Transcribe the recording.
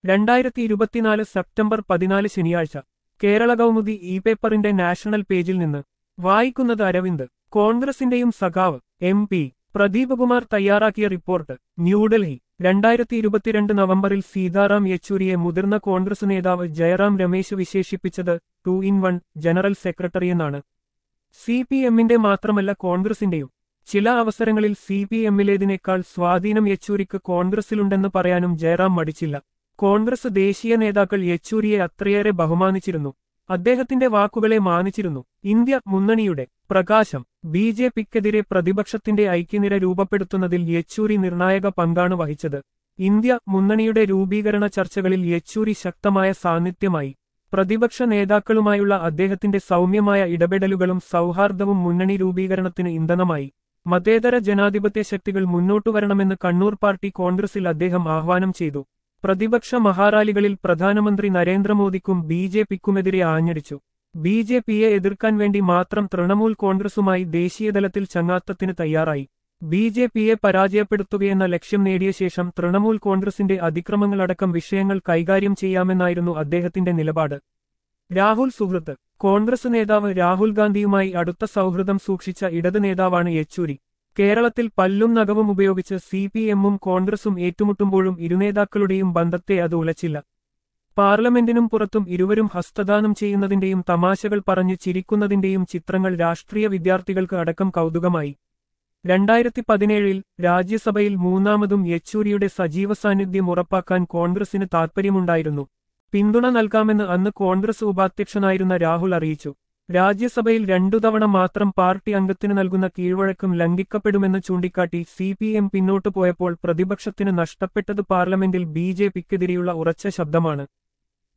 രണ്ടായിരത്തി ഇരുപത്തിനാല് സെപ്റ്റംബർ പതിനാല് ശനിയാഴ്ച കേരള കൗമുദി ഇ പേപ്പറിന്റെ നാഷണൽ പേജിൽ നിന്ന് വായിക്കുന്നത് അരവിന്ദ് കോൺഗ്രസിന്റെയും സഖാവ് എം പി പ്രദീപ് കുമാർ തയ്യാറാക്കിയ റിപ്പോർട്ട് ന്യൂഡൽഹി രണ്ടായിരത്തി ഇരുപത്തിരണ്ട് നവംബറിൽ സീതാറാം യെച്ചൂരിയെ മുതിർന്ന കോൺഗ്രസ് നേതാവ് ജയറാം രമേശ് വിശേഷിപ്പിച്ചത് ടു ഇൻ വൺ ജനറൽ സെക്രട്ടറിയെന്നാണ് സി പി എമ്മിന്റെ മാത്രമല്ല കോൺഗ്രസിന്റെയും ചില അവസരങ്ങളിൽ സി പി എമ്മിലേതിനേക്കാൾ സ്വാധീനം യെച്ചൂരിക്ക് കോൺഗ്രസിലുണ്ടെന്ന് പറയാനും ജയറാം മടിച്ചില്ല കോൺഗ്രസ് ദേശീയ നേതാക്കൾ യെച്ചൂരിയെ അത്രയേറെ ബഹുമാനിച്ചിരുന്നു അദ്ദേഹത്തിന്റെ വാക്കുകളെ മാനിച്ചിരുന്നു ഇന്ത്യ മുന്നണിയുടെ പ്രകാശം ബി ജെ പിക്കെതിരെ പ്രതിപക്ഷത്തിന്റെ ഐക്യനിര രൂപപ്പെടുത്തുന്നതിൽ യെച്ചൂരി നിർണായക പങ്കാണ് വഹിച്ചത് ഇന്ത്യ മുന്നണിയുടെ രൂപീകരണ ചർച്ചകളിൽ യെച്ചൂരി ശക്തമായ സാന്നിധ്യമായി പ്രതിപക്ഷ നേതാക്കളുമായുള്ള അദ്ദേഹത്തിന്റെ സൗമ്യമായ ഇടപെടലുകളും സൗഹാർദ്ദവും മുന്നണി രൂപീകരണത്തിന് ഇന്ധനമായി മതേതര ജനാധിപത്യ ശക്തികൾ മുന്നോട്ടുവരണമെന്ന് കണ്ണൂർ പാർട്ടി കോൺഗ്രസിൽ അദ്ദേഹം ആഹ്വാനം ചെയ്തു പ്രതിപക്ഷ മഹാറാലികളിൽ പ്രധാനമന്ത്രി നരേന്ദ്രമോദിക്കും ബി ജെ പിക്കുമെതിരെ ആഞ്ഞടിച്ചു ബി ജെ പിയെ എതിർക്കാൻ വേണ്ടി മാത്രം തൃണമൂൽ കോൺഗ്രസുമായി ദേശീയതലത്തിൽ ചങ്ങാത്തത്തിന് തയ്യാറായി ബി ജെ പിയെ പരാജയപ്പെടുത്തുകയെന്ന ലക്ഷ്യം നേടിയ ശേഷം തൃണമൂൽ കോൺഗ്രസിന്റെ അതിക്രമങ്ങളടക്കം വിഷയങ്ങൾ കൈകാര്യം ചെയ്യാമെന്നായിരുന്നു അദ്ദേഹത്തിന്റെ നിലപാട് രാഹുൽ സുഹൃത്ത് കോൺഗ്രസ് നേതാവ് രാഹുൽ ഗാന്ധിയുമായി അടുത്ത സൗഹൃദം സൂക്ഷിച്ച ഇടത് നേതാവാണ് യെച്ചൂരി കേരളത്തിൽ പല്ലും നഖവും ഉപയോഗിച്ച് സി പി എമ്മും കോൺഗ്രസും ഏറ്റുമുട്ടുമ്പോഴും ഇരുനേതാക്കളുടെയും ബന്ധത്തെ അത് ഉലച്ചില്ല പാർലമെന്റിനും പുറത്തും ഇരുവരും ഹസ്തദാനം ചെയ്യുന്നതിന്റെയും തമാശകൾ പറഞ്ഞ് ചിരിക്കുന്നതിന്റെയും ചിത്രങ്ങൾ രാഷ്ട്രീയ വിദ്യാർത്ഥികൾക്ക് അടക്കം കൗതുകമായി രണ്ടായിരത്തി പതിനേഴിൽ രാജ്യസഭയിൽ മൂന്നാമതും യെച്ചൂരിയുടെ സജീവ സാന്നിധ്യം ഉറപ്പാക്കാൻ കോൺഗ്രസിന് താൽപ്പര്യമുണ്ടായിരുന്നു പിന്തുണ നൽകാമെന്ന് അന്ന് കോൺഗ്രസ് ഉപാധ്യക്ഷനായിരുന്ന രാഹുൽ അറിയിച്ചു രാജ്യസഭയിൽ രണ്ടു തവണ മാത്രം പാർട്ടി അംഗത്തിന് നൽകുന്ന കീഴ്വഴക്കം ലംഘിക്കപ്പെടുമെന്ന് ചൂണ്ടിക്കാട്ടി സി പി എം പിന്നോട്ടു പോയപ്പോൾ പ്രതിപക്ഷത്തിന് നഷ്ടപ്പെട്ടത് പാർലമെന്റിൽ ബി ജെ പിക്കെതിരെയുള്ള ഉറച്ച ശബ്ദമാണ്